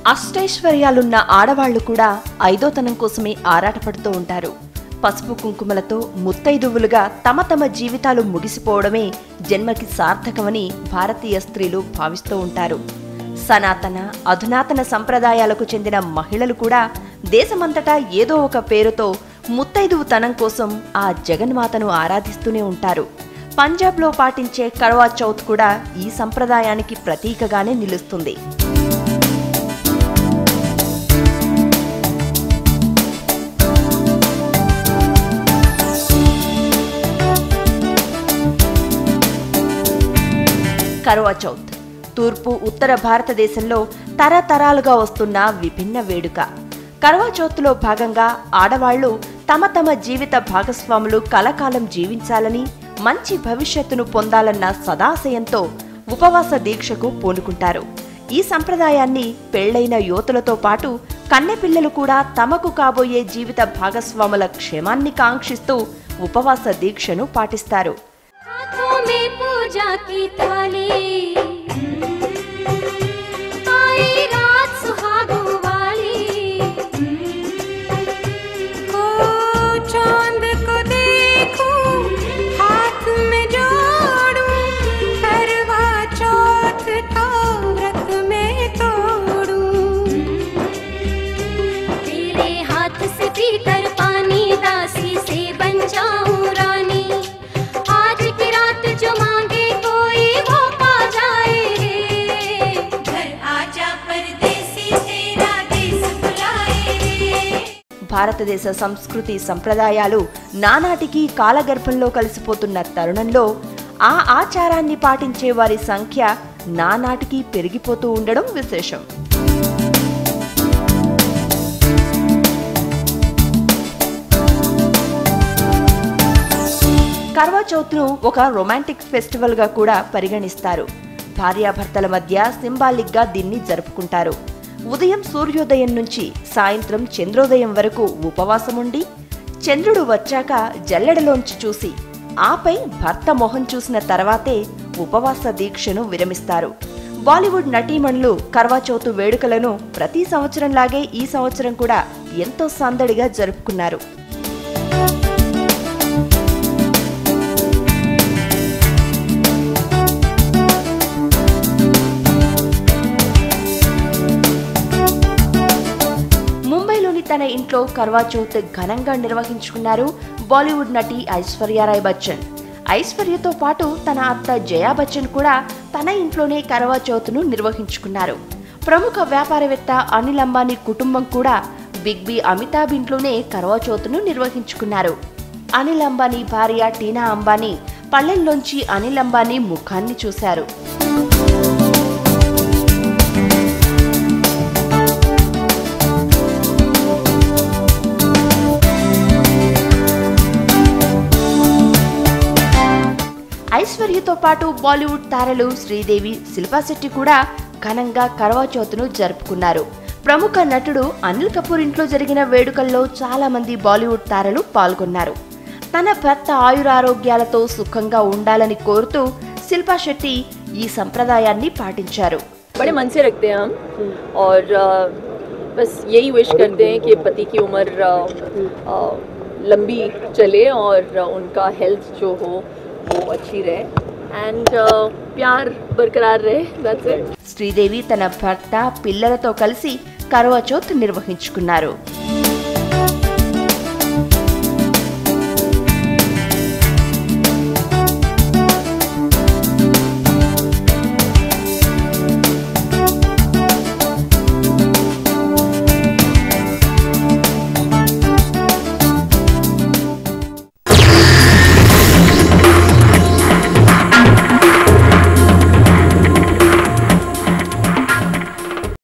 అష్టైశ్వర్యాలున్న ఆడవాళ్లు కూడా ఐదోతనం కోసమే ఆరాటపడుతూ ఉంటారు పసుపు కుంకుమలతో ముత్తైదువులుగా తమ తమ జీవితాలు ముగిసిపోవడమే జన్మకి సార్థకమని భారతీయ స్త్రీలు భావిస్తూ ఉంటారు సనాతన అధునాతన సంప్రదాయాలకు చెందిన మహిళలు కూడా దేశమంతటా ఏదో ఒక పేరుతో ముత్తైదువుతనం కోసం ఆ జగన్మాతను ఆరాధిస్తూనే ఉంటారు పంజాబ్లో పాటించే కర్వా చౌత్ కూడా ఈ సంప్రదాయానికి ప్రతీకగానే నిలుస్తుంది కర్వా చౌత్ తూర్పు ఉత్తర భారతదేశంలో తరతరాలుగా వస్తున్న విభిన్న వేడుక కర్వా చౌత్లో భాగంగా ఆడవాళ్లు తమ తమ జీవిత భాగస్వాములు కలకాలం జీవించాలని మంచి భవిష్యత్తును పొందాలన్న సదాశయంతో ఉపవాస దీక్షకు పూనుకుంటారు ఈ సంప్రదాయాన్ని పెళ్లైన యువతులతో పాటు కన్నెపిల్లలు కూడా తమకు కాబోయే జీవిత భాగస్వాముల క్షేమాన్ని కాంక్షిస్తూ ఉపవాస దీక్షను పాటిస్తారు हाथों में पूजा की थाली आई रात सुहागों वाली ओ चांद को देखूं हाथ में जोड़ूं करवा चौथ का व्रत में तोड़ूं तेरे हाथ से पीकर पानी दासी से बन जाऊं रानी आज की रात जो मांगे कोई वो पा जाए घर आजा परदेसी तेरा देश बुलाए रे భారతదేశ సంస్కృతి సంప్రదాయాలు నానాటికి కాలగర్భంలో కలిసిపోతున్న తరుణంలో ఆ ఆచారాన్ని పాటించే వారి సంఖ్య నానాటికి పెరిగిపోతూ ఉండడం విశేషం కర్వా చౌత్ను ఒక రొమాంటిక్ ఫెస్టివల్ గా కూడా పరిగణిస్తారు భార్యాభర్తల మధ్య సింబాలిక్ గా దీన్ని జరుపుకుంటారు ఉదయం సూర్యోదయం నుంచి సాయంత్రం చంద్రోదయం వరకు ఉపవాసముండి చంద్రుడు వచ్చాక జల్లెడలోంచి చూసి ఆపై భర్త మొహం చూసిన తర్వాతే ఉపవాస దీక్షను విరమిస్తారు బాలీవుడ్ నటీమణులు కర్వా చౌత్ వేడుకలను ప్రతి సంవత్సరంలాగే ఈ సంవత్సరం కూడా ఎంతో సందడిగా జరుపుకున్నారు ముంబైలోని తన ఇంట్లో కర్వా చౌత్ ఘనంగా నిర్వహించుకున్నారు బాలీవుడ్ నటి ఐశ్వర్యారాయ్ బచ్చన్ ఐశ్వర్యతో పాటు తన అత్త జయా బచ్చన్ కూడా తన ఇంట్లోనే కర్వా చౌత్ను నిర్వహించుకున్నారు ప్రముఖ వ్యాపారవేత్త అనిల్ అంబానీ కుటుంబం కూడా బిగ్ బి అమితాబ్ ఇంట్లోనే కర్వా చౌత్ను నిర్వహించుకున్నారు అనిల్ అంబానీ భార్య టీనా అంబానీ పల్లెల్లోంచి అనిల్ అంబానీ ముఖాన్ని చూశారు ఐశ్వర్యతో పాటు బాలీవుడ్ తారలు శ్రీదేవి శిల్పా శెట్టి కూడా ఘనంగా కర్వా చౌత్ను జరుపుకున్నారు ప్రముఖ నటుడు అనిల్ కపూర్ ఇంట్లో జరిగిన వేడుకల్లో చాలా మంది బాలీవుడ్ తారలు పాల్గొన్నారు తన భర్త ఆయురారోగ్యాలతో సుఖంగా ఉండాలని కోరుతూ శిల్పా శెట్టి ఈ సంప్రదాయాన్ని పాటించారు बड़े मन से रखते हैं हम और अ, बस यही विश करते हैं कि पति की उम्र अ, अ, लंबी चले और अ, उनका हेल्थ जो हो वो अच्छी रहे एंड प्यार बरकरार रहे दैट्स इट శ్రీదేవి తన భర్త పిల్లలతో కలిసి కర్వా చౌత్ నిర్వహించుకున్నారు